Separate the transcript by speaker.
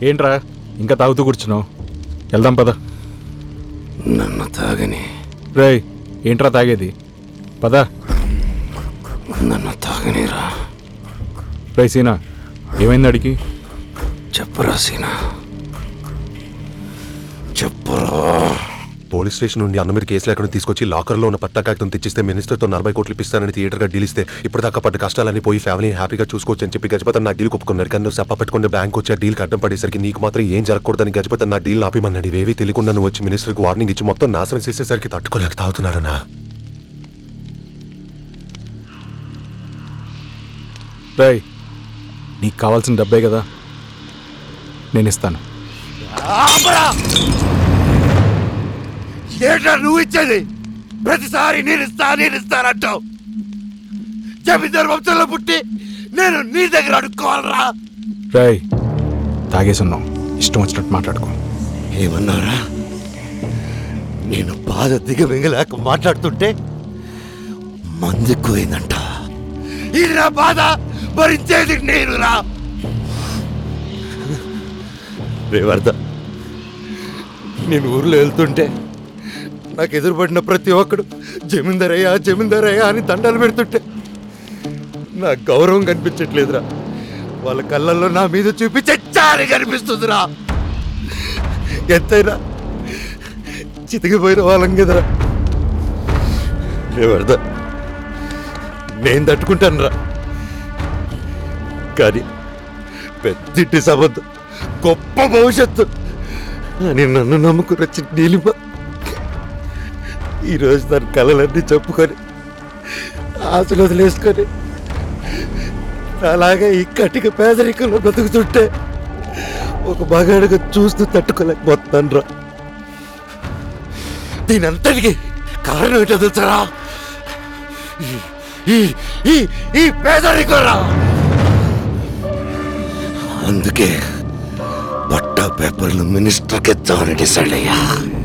Speaker 1: ఏంట్రా ఇంకా తాగుతూ కూర్చున్నావు వెళ్దాం పద
Speaker 2: నన్ను తాగని
Speaker 1: రేయ్ ఏంట్రా తాగేది పద
Speaker 2: నన్ను తాగనిరా
Speaker 1: రే సీనా ఏమైంది అడిగి
Speaker 2: చెప్పరా సీనా చెప్పరా
Speaker 3: పోలీస్ స్టేషన్ నుండి అన్న మీద కేసు లేకుండా తీసుకొచ్చి లాకర్లో ఉన్న పత్తా కాగితం తెచ్చిస్తే మినిస్టర్తో నలభై కోట్లు ఇప్పిస్తానని థియేటర్గా డీల్ ఇస్తే ఇప్పటిదాకా పడ్డ కష్టాలన్నీ పోయి ఫ్యామిలీ హ్యాపీగా చూసుకోవచ్చు అని చెప్పి గజపతి నా డీల్ ఒప్పుకున్నారు కానీ నువ్వు సప్ప పెట్టుకుని బ్యాంక్ వచ్చి ఆ డీల్ అడ్డం పడేసరికి నీకు మాత్రం ఏం జరగకూడదని గజపతి నా డీల్ ఆపిమన్నాడు ఇవేవి తెలియకుండా నువ్వు వచ్చి మినిస్టర్కి వార్నింగ్ ఇచ్చి మొత్తం నాశనం చేసేసరికి తట్టుకోలేక తాగుతున్నాడన్నా
Speaker 1: రేయ్ నీకు కావాల్సిన డబ్బే కదా నేను ఇస్తాను
Speaker 2: ఏంట్రా నువ్వు ఇచ్చేది ప్రతిసారి నేను ఇస్తా నేను ఇస్తానంటావు జమీందారు వంశంలో పుట్టి నేను నీ దగ్గర అడుక్కోవాలరా
Speaker 1: రేయ్ తాగేసున్నావు ఇష్టం వచ్చినట్టు మాట్లాడుకో
Speaker 2: ఏమన్నారా నేను బాధ దిగమింగలేక మాట్లాడుతుంటే మందుకుపోయిందంట ఇది నా బాధ భరించేది నేను రా రేవర్ధ నేను ఊర్లో వెళ్తుంటే నాకు ఎదురుపడిన ప్రతి ఒక్కడు జమీందారయ్యా జమీందారయ్యా అని దండాలు పెడుతుంటే నాకు గౌరవం కనిపించట్లేదురా వాళ్ళ కళ్ళల్లో నా మీద చూపించే చారి కనిపిస్తుందిరా ఎంతైనా చితికిపోయిన వాళ్ళం కదరా రేవర్ధ నేను తట్టుకుంటాను రా కానీ పెద్దింటి సంబంధం గొప్ప భవిష్యత్తు అని నన్ను నమ్ముకుని వచ్చిన నీలిమ ఈరోజు తన కళలన్నీ చెప్పుకొని ఆశలు వదిలేసుకొని అలాగే ఈ కటిక పేదరికంలో బతుకుతుంటే ఒక మగాడుగా చూస్తూ తట్టుకోలేకపోతున్నాను రా దీని అంతటికి కారణం ఏంటో తెలుసరా ఈ- ఈ ఈ ఈ పేదరికం రా అందుకే పట్టా పేపర్లు మినిస్టర్కి ఇద్దామని డిసైడ్ అయ్యా